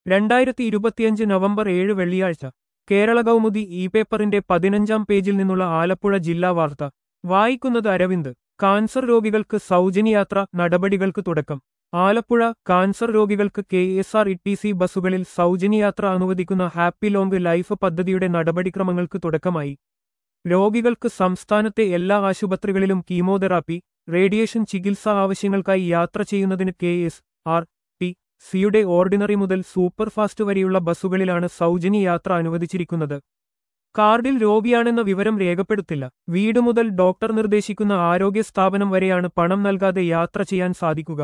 രണ്ടായിരത്തി ഇരുപത്തിയഞ്ച് നവംബർ ഏഴ് വെള്ളിയാഴ്ച കേരള കൗമുദി ഇ പേപ്പറിന്റെ പതിനഞ്ചാം പേജിൽ നിന്നുള്ള ആലപ്പുഴ ജില്ലാ വാർത്ത വായിക്കുന്നത് അരവിന്ദ് കാൻസർ രോഗികൾക്ക് സൗജന്യയാത്ര നടപടികൾക്ക് തുടക്കം ആലപ്പുഴ കാൻസർ രോഗികൾക്ക് K S R E T C ബസ്സുകളിൽ സൗജന്യയാത്ര അനുവദിക്കുന്ന ഹാപ്പി ലോങ് ലൈഫ് പദ്ധതിയുടെ നടപടിക്രമങ്ങൾക്ക് തുടക്കമായി രോഗികൾക്ക് സംസ്ഥാനത്തെ എല്ലാ ആശുപത്രികളിലും കീമോതെറാപ്പി റേഡിയേഷൻ ചികിത്സാ ആവശ്യങ്ങൾക്കായി യാത്ര ചെയ്യുന്നതിന് കെ എസ് ആർ ടി സിയുടെ ഓർഡിനറി മുതൽ സൂപ്പർഫാസ്റ്റ് വരെയുള്ള ബസ്സുകളിലാണ് സൗജന്യ യാത്ര അനുവദിച്ചിരിക്കുന്നത് കാർഡിൽ രോഗിയാണെന്ന വിവരം രേഖപ്പെടുത്തില്ല വീട് മുതൽ ഡോക്ടർ നിർദ്ദേശിക്കുന്ന ആരോഗ്യ സ്ഥാപനം വരെയാണ് പണം നൽകാതെ യാത്ര ചെയ്യാൻ സാധിക്കുക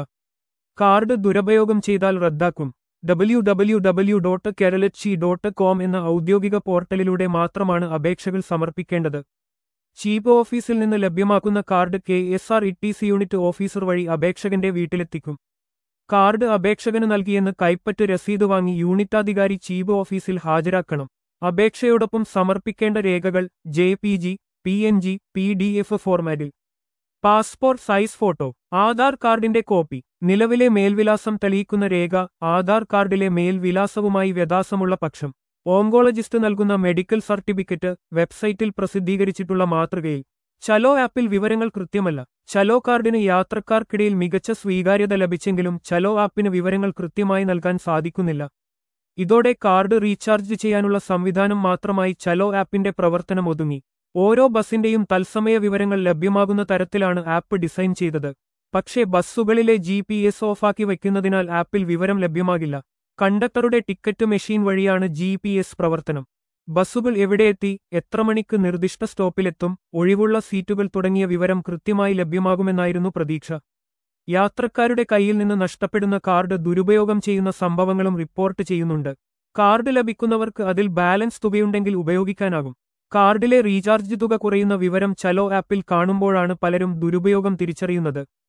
കാർഡ് ദുരുപയോഗം ചെയ്താൽ റദ്ദാക്കും ഡബ്ല്യു ഡബ്ല്യു ഡബ്ല്യു ഡോട്ട് കേരളച്ചി ഡോട്ട് കോം എന്ന ഔദ്യോഗിക പോർട്ടലിലൂടെ മാത്രമാണ് അപേക്ഷകൾ സമർപ്പിക്കേണ്ടത് ചീഫ് ഓഫീസിൽ നിന്ന് ലഭ്യമാക്കുന്ന card K S R E T C unit officer വഴി അപേക്ഷകന്റെ വീട്ടിലെത്തിക്കും കാർഡ് അപേക്ഷകന് നൽകിയെന്ന് കൈപ്പറ്റ് രസീത് വാങ്ങി യൂണിറ്റാധികാരി ചീഫ് ഓഫീസിൽ ഹാജരാക്കണം അപേക്ഷയോടൊപ്പം സമർപ്പിക്കേണ്ട രേഖകൾ J P G P N G P D F ഫോർമാറ്റിൽ പാസ്പോർട്ട് സൈസ് ഫോട്ടോ ആധാർ കാർഡിന്റെ കോപ്പി നിലവിലെ മേൽവിലാസം തെളിയിക്കുന്ന രേഖ ആധാർ കാർഡിലെ മേൽവിലാസവുമായി വ്യത്യാസമുള്ള പക്ഷം ഓങ്കോളജിസ്റ്റ് നൽകുന്ന മെഡിക്കൽ സർട്ടിഫിക്കറ്റ് വെബ്സൈറ്റിൽ പ്രസിദ്ധീകരിച്ചിട്ടുള്ള മാതൃകയിൽ ചലോ ആപ്പിൽ വിവരങ്ങൾ കൃത്യമല്ല ചലോ കാർഡിന് യാത്രക്കാർക്കിടയിൽ മികച്ച സ്വീകാര്യത ലഭിച്ചെങ്കിലും ചലോ ആപ്പിന് വിവരങ്ങൾ കൃത്യമായി നൽകാൻ സാധിക്കുന്നില്ല ഇതോടെ കാർഡ് റീചാർജ് ചെയ്യാനുള്ള സംവിധാനം മാത്രമായി ചലോ ആപ്പിന്റെ പ്രവർത്തനം ഒതുങ്ങി ഓരോ ബസിന്റെയും തത്സമയ വിവരങ്ങൾ ലഭ്യമാകുന്ന തരത്തിലാണ് ആപ്പ് ഡിസൈൻ ചെയ്തത് പക്ഷേ ബസ്സുകളിലെ ജി പി എസ് ഓഫാക്കി വയ്ക്കുന്നതിനാൽ ആപ്പിൽ വിവരം ലഭ്യമാകില്ല കണ്ടക്ടറുടെ ടിക്കറ്റ് മെഷീൻ വഴിയാണ് ജി പി എസ് പ്രവർത്തനം ബസ്സുകൾ എവിടെയെത്തി എത്ര മണിക്ക് നിർദ്ദിഷ്ട സ്റ്റോപ്പിലെത്തും ഒഴിവുള്ള സീറ്റുകൾ തുടങ്ങിയ വിവരം കൃത്യമായി ലഭ്യമാകുമെന്നായിരുന്നു പ്രതീക്ഷ യാത്രക്കാരുടെ കയ്യിൽ നിന്ന് നഷ്ടപ്പെടുന്ന കാർഡ് ദുരുപയോഗം ചെയ്യുന്ന സംഭവങ്ങളും റിപ്പോർട്ട് ചെയ്യുന്നുണ്ട് കാർഡ് ലഭിക്കുന്നവർക്ക് അതിൽ ബാലൻസ് തുകയുണ്ടെങ്കിൽ ഉപയോഗിക്കാനാകും കാർഡിലെ റീചാർജ് തുക കുറയുന്ന വിവരം ചലോ ആപ്പിൽ കാണുമ്പോഴാണ് പലരും ദുരുപയോഗം തിരിച്ചറിയുന്നത്